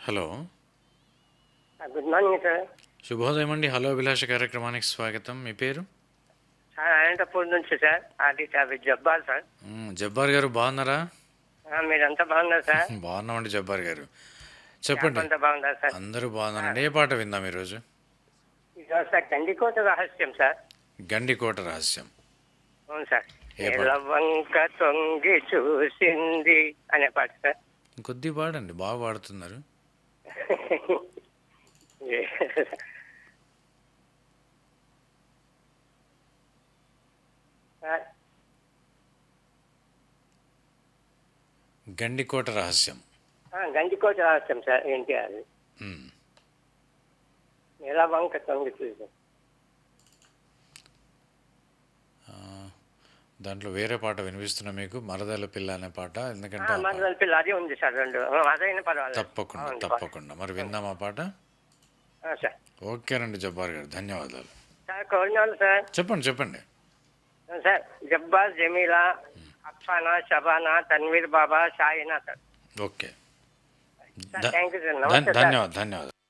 Hello good morning sir శుభోదయం అండి hello అభిలాష కార్యక్రమానికి స్వాగతం మీ పేరు సార్ అనంతపూర్ నుంచి సార్ అది అవి జబ్బాల్ సార్ మ్, జబ్బార్ గారు బాగున్నారా ఆ, మీరంతా బాగున్నారు సార్ బాగున్నామండి జబ్బార్ గారు చెప్పండి అంతా బాగున్నారు సార్ అందరూ బాగున్నారండి ఏ పాట విందాం ఈరోజు ఈరోజు సార్ గండికోట రహస్యం సార్ గండికోట రహస్యం అవును సార్ ఏ పాట? ఎలవంక తొంగి చూసింది అనే పాట సార్ కొద్ది పాడండి బాగా పాడుతున్నారు సార్ గండికోట రహస్యం ఆ, గండికోట రహస్యం సార్ ఏంటి అది మ్, ఎలవంక తొంగి చూసి ఆ, దాంట్లో వేరే పాట వినిపిస్తున్నా మీకు మరదల పిల్ల అనే పాట ఎందుకంటే ఆ పాట- మరదల పిల్ల అది ఉంది సార్ రెండు ఆ, అదైనా పర్వాలేదు తప్పకుండా అవును, తప్పకుండా మరి విందాం ఆ పాట ఆ, సార్ ఓకేనండి జబ్బార్ గారు ధన్యవాదాలు సార్ కోరినాలు సార్ చెప్పండి చెప్పండి sir Jabbar Jameela Afsana Shabana Tanveer Baba Shaina sir okay thank you sir ధన్- నమస్తే సార్ ధన్యవాదాలు ధన్యవాదాలు